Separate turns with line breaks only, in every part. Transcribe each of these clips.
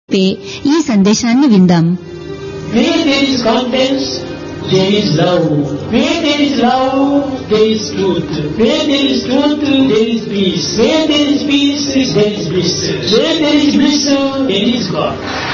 చెప్పే ఈ సందేశాన్ని విందాం
Where there is confidence, there is love. Where there is love, there is truth. Where there is truth, there is peace. Where there is peace, there is bliss. Where there is bliss, there is God.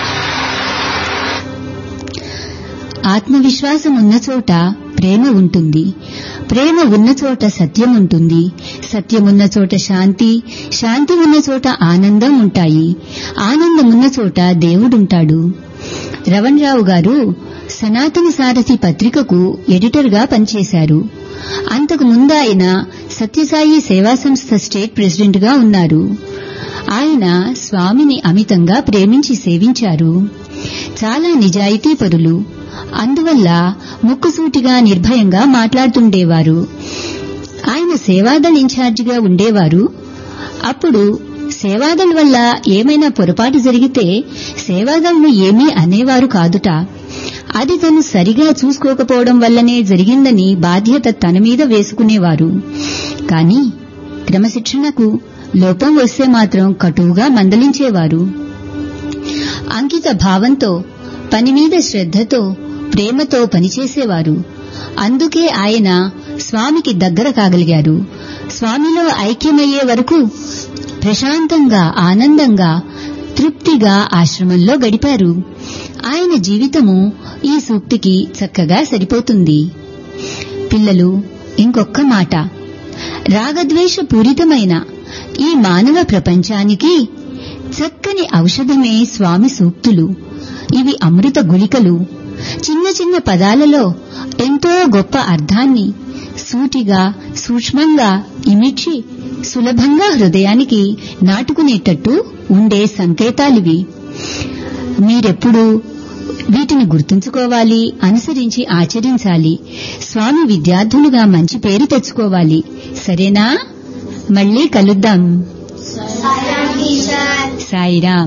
ఆత్మవిశ్వాసం ఉన్న చోట ప్రేమ ఉంటుంది ప్రేమ ఉన్న చోట సత్యం ఉంటుంది సత్యం ఉన్న చోట శాంతి శాంతి ఉన్న చోట ఆనందం ఉంటాయి ఆనందం ఉన్న చోట దేవుడుంటాడు రవణరావు గారు సనాతన సారథి పత్రికకు ఎడిటర్గా పనిచేశారు అంతకు ముందు ఆయన సత్యసాయి సేవా సంస్థ స్టేట్ ప్రెసిడెంట్గా ఉన్నారు ఆయన స్వామిని అమితంగా ప్రేమించి సేవించారు చాలా నిజాయితీపరులు అందువల్ల ముక్కుసూటిగా నిర్భయంగా మాట్లాడుతుండేవారు ఆయన సేవాదళ్ ఇన్ఛార్జిగా ఉండేవారు అప్పుడు సేవాదళ్ వల్ల ఏమైనా పొరపాటు జరిగితే సేవాదళ్ను ఏమీ అనేవారు కాదుట అది తను సరిగా చూసుకోకపోవడం వల్లనే జరిగిందని బాధ్యత తన మీద వేసుకునేవారు కాని క్రమశిక్షణకు లోపం వస్తే మాత్రం కటువుగా మందలించేవారు అంకిత భావంతో పని మీద శ్రద్ధతో ప్రేమతో పనిచేసేవారు అందుకే ఆయన స్వామికి దగ్గర కాగలిగారు స్వామిలో ఐక్యమయ్యే వరకు ప్రశాంతంగా ఆనందంగా తృప్తిగా ఆశ్రమంలో గడిపారు ఆయన జీవితము ఈ సూక్తికి చక్కగా సరిపోతుంది పిల్లలు ఇంకొక్క మాట రాగద్వేష పూరితమైన ఈ మానవ ప్రపంచానికి చక్కని ఔషధమే స్వామి సూక్తులు ఇవి అమృత గుళికలు చిన్న చిన్న పదాలలో ఎంతో గొప్ప అర్థాన్ని సూటిగా సూక్ష్మంగా ఇమిడ్చి సులభంగా హృదయానికి నాటుకునేటట్టు ఉండే సంకేతాలివి మీరెప్పుడు వీటిని గుర్తుంచుకోవాలి అనుసరించి ఆచరించాలి స్వామి విద్యార్థులుగా మంచి పేరు తెచ్చుకోవాలి సరేనా మళ్ళీ కలుద్దాం సాయిరాం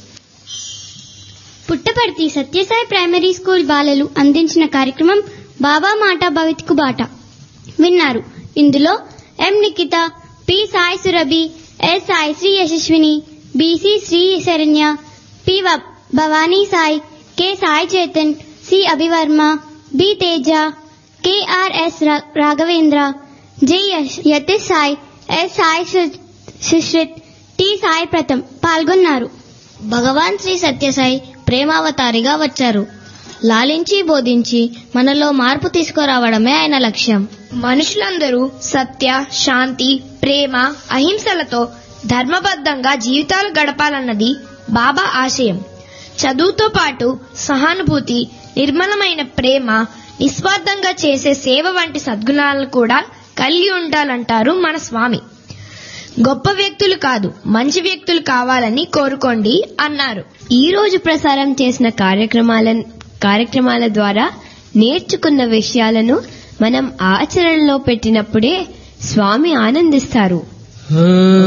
పుట్టపర్తి సత్యసాయి ప్రైమరీ స్కూల్ బాలలు అందించిన కార్యక్రమం బాబా మాట భవిత్కు బాట విన్నారు ఇందులో M Nikhitha P Sai Surabhi S Sai Sri Yashaswini BC Sri Sharanya P వ- Bhavani Sai K Sai Chetan C Abhivarma B Teja KRS రా- రాఘవేంద్ర జై యశ్- యతీష్ సాయి ఎస్ సాయి సు- సుశ్రిత్ టి సాయి ప్రథం పాల్గొన్నారు
భగవాన్ శ్రీ సత్యసాయి ప్రేమావతారిగా వచ్చారు లాలించి బోధించి మనలో మార్పు తీసుకురావడమే ఆయన లక్ష్యం
మనుషులందరూ సత్య శాంతి ప్రేమ అహింసలతో ధర్మబద్ధంగా జీవితాలు గడపాలన్నది బాబా ఆశయం చదువుతో పాటు సహానుభూతి నిర్మలమైన ప్రేమ నిస్వార్థంగా చేసే సేవ వంటి సద్గుణాలను కూడా కలిగి ఉండాలంటారు మన స్వామి గొప్ప వ్యక్తులు కాదు మంచి వ్యక్తులు కావాలని కోరుకోండి అన్నారు
ఈ రోజు ప్రసారం చేసిన కార్యక్రమాల కార్యక్రమాల ద్వారా నేర్చుకున్న విషయాలను మనం ఆచరణలో పెట్టినప్పుడే స్వామి ఆనందిస్తారు
Ah.